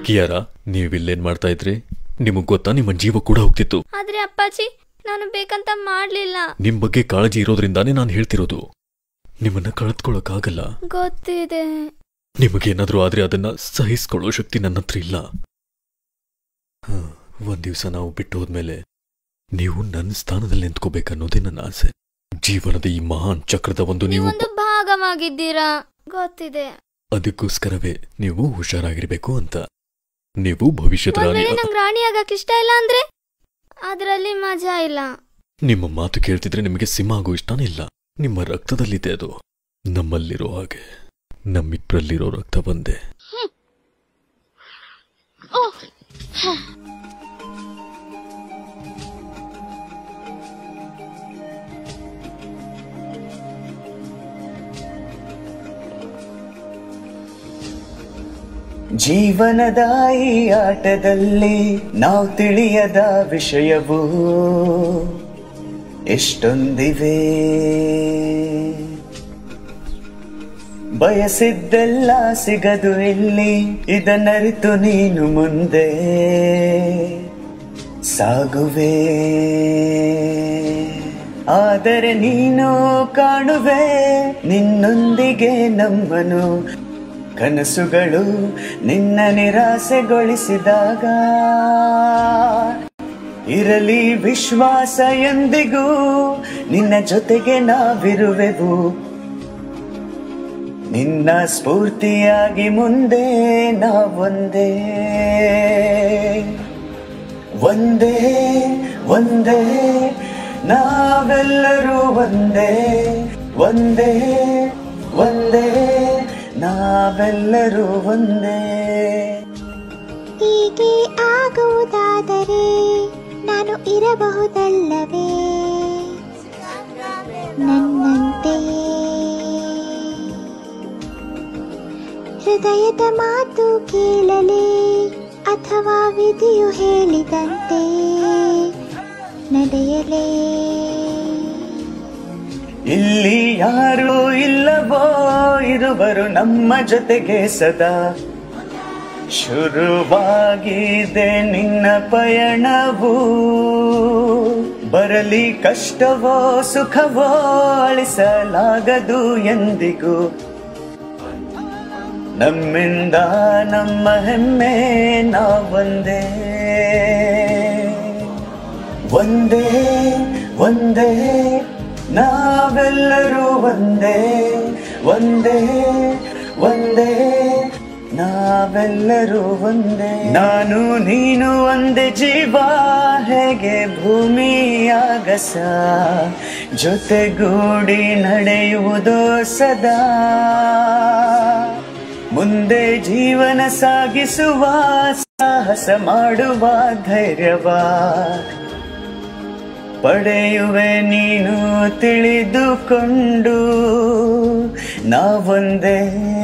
ಕಿಯಾರ ನೀವಿಲ್ಲೇನ್ ಮಾಡ್ತಾ ಇದ್ರಿ ನಿಮಗ್ ಗೊತ್ತಾ ನಿಮ್ಮ ಜೀವ ಕೂಡ ಹೋಗ್ತಿತ್ತು ಆದ್ರೆ ಅಪ್ಪಾಜಿ ನಾನು ಬೇಕಂತ ಮಾಡ್ಲಿಲ್ಲ ನಿಮ್ ಬಗ್ಗೆ ಕಾಳಜಿ ಇರೋದ್ರಿಂದಾನೇ ನಾನು ಹೇಳ್ತಿರೋದು ನಿಮ್ಮನ್ನ ಕಳೆದ್ಕೊಳಕ್ಕಾಗಲ್ಲ ಗೊತ್ತಿದೆ ನಿಮಗೇನಾದ್ರೂ ಆದ್ರೆ ಅದನ್ನ ಸಹಿಸ್ಕೊಳ್ಳೋ ಶಕ್ತಿ ನನ್ನ ಹತ್ರ ಇಲ್ಲ ಹ, ಒಂದ್ ದಿವ್ಸ ನಾವು ಬಿಟ್ಟು ಹೋದ್ಮೇಲೆ ನೀವು ನನ್ನ ಸ್ಥಾನದಲ್ಲಿ ನಿಂತ್ಕೋಬೇಕನ್ನೋದೇ ನನ್ನ ಆಸೆ ಜೀವನದ ಈ ಮಹಾನ್ ಚಕ್ರದ ಒಂದು ನೀವು ನೀವೊಂದು ಭಾಗವಾಗಿದ್ದೀರಾ ಗೊತ್ತಿದೆ ಅದಕ್ಕೋಸ್ಕರವೇ ನೀವು ಹುಷಾರಾಗಿರ್ಬೇಕು ಅಂತ ನೀವು ಭವಿಷ್ಯದ ಒಂದ್ ರಾಣಿ ವೇಳೆ ನಂಗೆ ರಾಣಿ ಆಗಕ್ ಇಷ್ಟ ಇಲ್ಲ ಅಂದ್ರೆ ಅದ್ರಲ್ಲಿ ಮಜಾ ಇಲ್ಲ ನಿಮ್ಮ ಮಾತು ಕೇಳ್ತಿದ್ರೆ ನಿಮಗೆ ಸಿಂಹ ಆಗೋ ಇಷ್ಟನೇ ಇಲ್ಲ ನಿಮ್ಮ ರಕ್ತದಲ್ಲಿದೆ ಅದು ನಮ್ಮಲ್ಲಿರೋ ಹಾಗೆ ನಮ್ಮಿಬ್ರಲ್ಲಿರೋ ರಕ್ತ ಒಂದೇ ಜೀವನದ ಈ ಆಟದಲ್ಲಿ ನಾವು ತಿಳಿಯದ ವಿಷಯವು ಎಷ್ಟೊಂದಿವೆ ಬಯಸಿದ್ದೆಲ್ಲ ಸಿಗದು ಇಲ್ಲಿ ಇದನ್ನರಿತು ನೀನು ಮುಂದೆ ಸಾಗುವೆ ಆದರೆ ನೀನು ಕಾಣುವೆ ನಿನ್ನೊಂದಿಗೆ ನಮ್ಮನು ಕನಸುಗಳು ನಿನ್ನ ನಿರಾಸೆಗೊಳಿಸಿದಾಗ ಇರಲಿ ವಿಶ್ವಾಸ ಎಂದಿಗೂ ನಿನ್ನ ಜೊತೆಗೆ ನಾವಿರುವೆವು ನಿನ್ನ ಸ್ಫೂರ್ತಿಯಾಗಿ ಮುಂದೆ ನಾವೊಂದೇ ಒಂದೇ ಒಂದೇ ನಾವೆಲ್ಲರೂ ಒಂದೇ ಒಂದೇ ಒಂದೇ ನಾವೆಲ್ಲರೂ ಒಂದೇ ಹೀಗೆ ಆಗುವುದಾದರೆ ನಾನು ಇರಬಹುದಲ್ಲವೇ ನನ್ನಂತೆಯೇ ಹೃದಯದ ಮಾತು ಕೇಳಲಿ ಅಥವಾ ವಿಧಿಯು ಹೇಳಿದಂತೆ ನಡೆಯಲೇ ಇಲ್ಲಿ ಯಾರೂ ಇಲ್ಲವೋ ಇರುವರು ನಮ್ಮ ಜೊತೆಗೆ ಸದಾ ಶುರುವಾಗಿದೆ ನಿನ್ನ ಪಯಣವು ಬರಲಿ ಕಷ್ಟವೋ ಸುಖವೋ ಅಳಿಸಲಾಗದು ಎಂದಿಗೂ ನಮ್ಮಿಂದ ನಮ್ಮ ಹೆಮ್ಮೆ ನಾವೊಂದೇ ಒಂದೇ ಒಂದೇ ನಾವೆಲ್ಲರೂ ಒಂದೇ ಒಂದೇ ಒಂದೇ ನಾವೆಲ್ಲರೂ ಒಂದೇ ನಾನು ನೀನು ಒಂದೇ ಜೀವ ಹೇಗೆ ಭೂಮಿ ಆಗಸ ಜೊತೆಗೂಡಿ ನಡೆಯುವುದೋ ಸದಾ ಮುಂದೆ ಜೀವನ ಸಾಗಿಸುವ ಸಾಹಸ ಮಾಡುವ ಧೈರ್ಯವ ಪಡೆಯುವೆ ನೀನು ತಿಳಿದುಕೊಂಡು ನಾವೊಂದೇ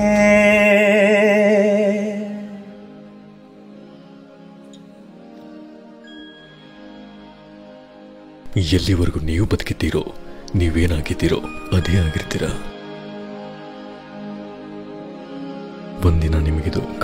ಎಲ್ಲಿವರೆಗೂ ನೀವು ಬದುಕಿದ್ದೀರೋ ನೀವೇನಾಗಿದ್ದೀರೋ ಅದೇ ಆಗಿರ್ತೀರ ಒಂದಿನ ನಿಮಗಿದು